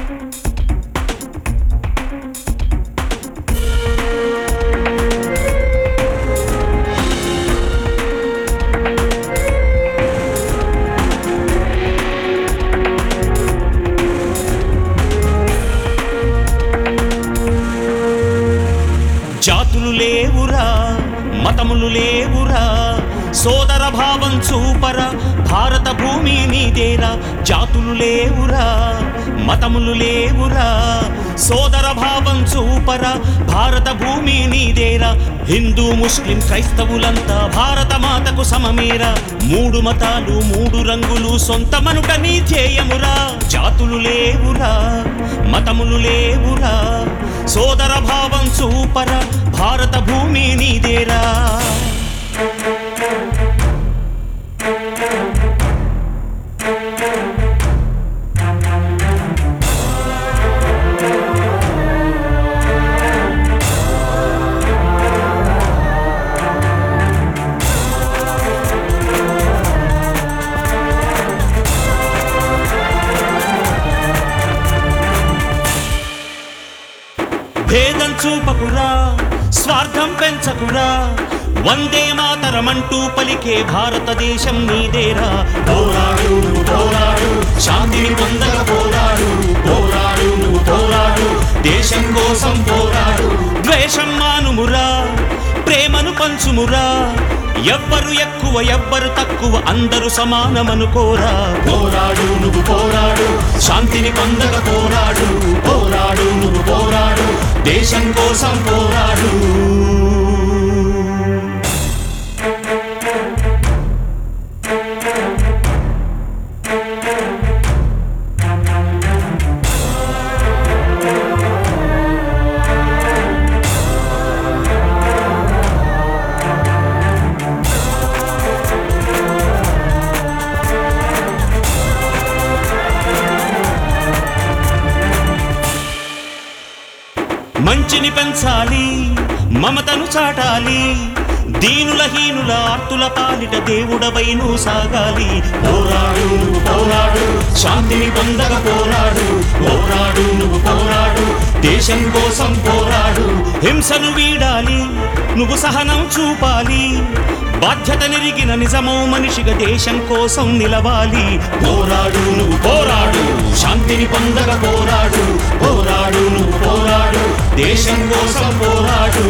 జాతులు లేవురా మతములు లేవురా సోదర భావం చూపరా భారత భూమి నీదేరా జాతులు లేవురా మతములు లేవురా సోదర భావం చూపరా భారత భూమి నీదేరా హిందూ ముస్లిం క్రైస్తవులంతా భారత మాతకు సమమేరా మూడు మతాలు మూడు రంగులు సొంతమనుట నీ ధ్యేయమురా జాతులు లేవురా మతములు లేవురా సోదర భావం చూపర భారత భూమి నీదేరా భేదం చూపకురా స్వార్థం పెంచకురా వందే మాతరమంటూ పలికే భారతదేశం నీదేరా పోరాడు నువ్వు పోరాడు శాంతిని పొందక పోరాడు పోరాడు నువ్వు పోరాడు దేశం కోసం పోరాడు ద్వేషం మానుమురా ప్రేమను పంచుమురా ఎవ్వరు ఎక్కువ ఎవ్వరు తక్కువ అందరూ సమానమనుకోరా పోరాడు నువ్వు పోరాడు శాంతిని పొందక పోరాడు పోరాడు నువ్వు పోరాడు దేశం కోసం పోరాడు మంచిని పెంచాలి మమతను చాటాలి దీనుల హీనుల ఆర్తుల పాలిట దేవుడవైను సాగాలి పోరాడు నువ్వు పోరాడు శాంతిని పొందక పోరాడు పోరాడు నువ్వు పోరాడు దేశం కోసం పోరాడు హింసను వీడాలి నువ్వు సహనం చూపాలి బాధ్యత నెరిగిన నిజమో మనిషిగా దేశం కోసం నిలవాలి పోరాడు నువ్వు పోరాడు శాంతిని పొందక పోరాడు పోరాడు నువ్వు పోరాడు దేశం కోసం పోరాడు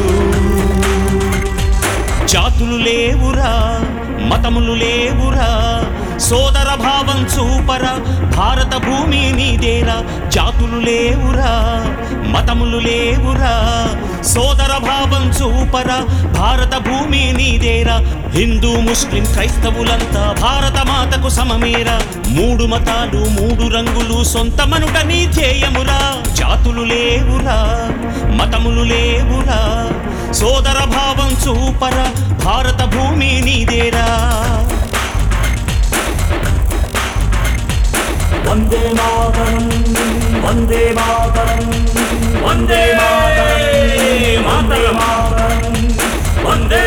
జాతులు లేవురా మతములు లేవురా సోదర భావం చూపర భారత భూమి నీదేరా జాతులు లేవురా మతములు లేవురా సోదర భావం చూపర భారత భూమి నీదేరా హిందూ ముస్లిం క్రైస్తవులంతా భారత మాతకు సమమేరా మూడు మతాలు మూడు రంగులు సొంతమనుట నీ ధ్యేయమురా జాతులు లేవురా మతములు లేవురా సోదర భావం చూపర భారత భూమి నీదేరా వందే మాతరం వందే మాతరం వందే మాతరం వందే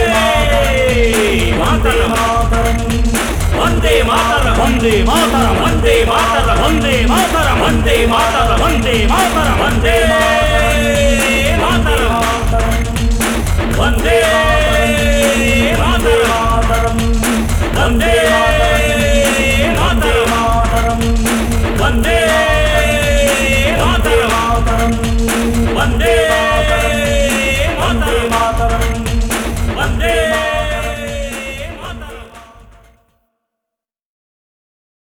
మాతరం వందే మాతరం వందే మాతరం వందే మాతరం వందే మాతరం వందే మాతరం వందే మాతరం వందే మాతరం వందే మాతరం వందే మాతరం వందే మాతరం వందే మాతరం వందే మాతరం వందే